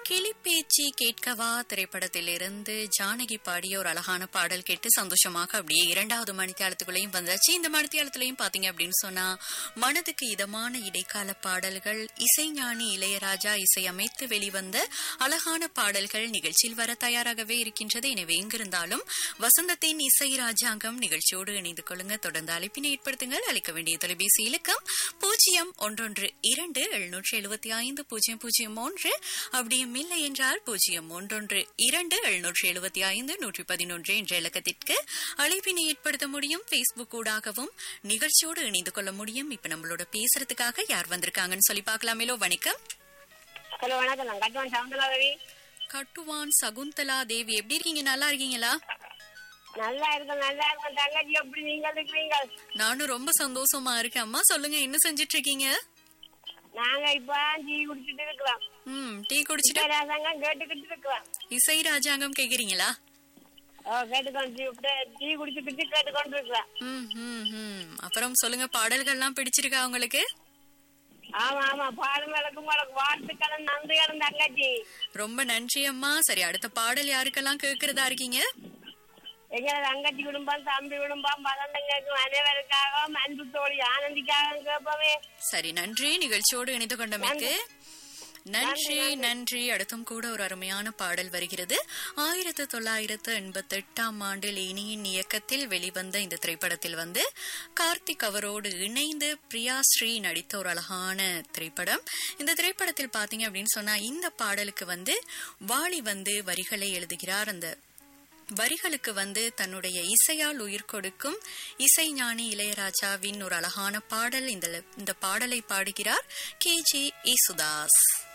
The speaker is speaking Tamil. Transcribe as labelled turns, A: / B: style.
A: கிளிப்பேச்சி கேட்கவா திரைப்படத்திலிருந்து ஜானகி பாடிய ஒரு அழகான பாடல் கேட்டு சந்தோஷமாக அப்படியே இரண்டாவது மணித்தியாலத்துக்குள்ளேயும் வந்தாச்சு இந்த மணித்தியாலத்திலையும் பாத்தீங்க அப்படின்னு சொன்னா மனதுக்கு இதமான இடைக்கால பாடல்கள் இசைஞானி இளையராஜா இசையமைத்து வெளிவந்த அழகான பாடல்கள் நிகழ்ச்சியில் வர தயாராகவே இருக்கின்றது எனவே எங்கிருந்தாலும் வசந்தத்தின் இசை ராஜாங்கம் நிகழ்ச்சியோடு இணைந்து கொள்ளுங்க தொடர்ந்து அழைப்பினை ஏற்படுத்துங்கள் அளிக்க வேண்டிய தொலைபேசி இலக்கம் பூஜ்ஜியம் ஒன்றொன்று இரண்டு எழுநூற்றி எழுபத்தி ஐந்து பூஜ்ஜியம் பூஜ்ஜியம் ஒன்று அப்படியும் இல்லை என்றால் பூஜ்ஜியம் ஒன்றொன்று இரண்டு எழுநூற்றி எழுபத்தி ஐந்து நூற்றி பதினொன்று என்ற இலக்கத்திற்கு அழைப்பினை ஏற்படுத்த முடியும் பேஸ்புக் ஊடாகவும் நிகழ்ச்சியோடு இணைந்து கொள்ள முடியும் இப்ப நம்மளோட பேசுறதுக்காக யார் வந்திருக்காங்கன்னு சொல்லி பார்க்கலாமேலோ வணக்கம்
B: ஹலோ வணக்கம் நான் கட்டுவான் சவுந்தரா ரவி
A: கட்டுவான் சகுந்தலா தேவி எப்படி இருக்கீங்க நல்லா இருக்கீங்களா
B: நல்லா இருக்கும் நல்லா இருக்கும் தங்கச்சி எப்படி நீங்கள் இருக்கிறீங்க
A: நானும் ரொம்ப சந்தோஷமா இருக்கேன் அம்மா சொல்லுங்க என்ன செஞ்சிட்டு இருக்கீங்க
B: நாங்க இப்ப டீ குடிச்சிட்டு இருக்கிறோம்
A: ம் டீ குடிச்சிட்டு
B: ராசாங்கம் கேட்டுக்கிட்டு இருக்கிறோம்
A: இசை ராஜாங்கம் கேக்குறீங்களா
B: ஓ கேட்டுக்கொண்டு இப்படி டீ குடிச்சுக்கிட்டு கேட்டுக்கொண்டு இருக்கிறோம்
A: ம், ம், ம். அப்புறம் சொல்லுங்க பாடல்கள்லாம் பிடிச்சிருக்கா உங்களுக்கு
B: ஆமா ஆமா பாடும் விளக்கும் உங்களுக்கு வாழ்த்துக்களும் நன்றிகளும் தங்கச்சி
A: ரொம்ப நன்றி அம்மா சரி அடுத்த பாடல் யாருக்கெல்லாம் கேக்குறதா இருக்கீங்க
B: எங்களை தங்கச்சி குடும்பம் தம்பி குடும்பம் பதந்தங்களுக்கும் அனைவருக்காகவும் அன்பு தோழி ஆனந்திக்காகவும் கேட்போமே
A: சரி நன்றி நிகழ்ச்சியோடு இணைந்து கொண்டமைக்கு நன்றி நன்றி அடுத்தும் கூட ஒரு அருமையான பாடல் வருகிறது ஆயிரத்து தொள்ளாயிரத்து எண்பத்தி எட்டாம் ஆண்டு லேனியின் இயக்கத்தில் வெளிவந்த இந்த திரைப்படத்தில் வந்து கார்த்திக் அவரோடு இணைந்து பிரியா ஸ்ரீ நடித்த ஒரு அழகான திரைப்படம் இந்த திரைப்படத்தில் பாத்தீங்க அப்படின்னு சொன்னா இந்த பாடலுக்கு வந்து வாலி வந்து வரிகளை எழுதுகிறார் அந்த வரிகளுக்கு வந்து தன்னுடைய இசையால் உயிர் கொடுக்கும் இசைஞானி இளையராஜாவின் ஒரு அழகான பாடல் இந்த இந்த பாடலை பாடுகிறார் கே ஜே யேசுதாஸ்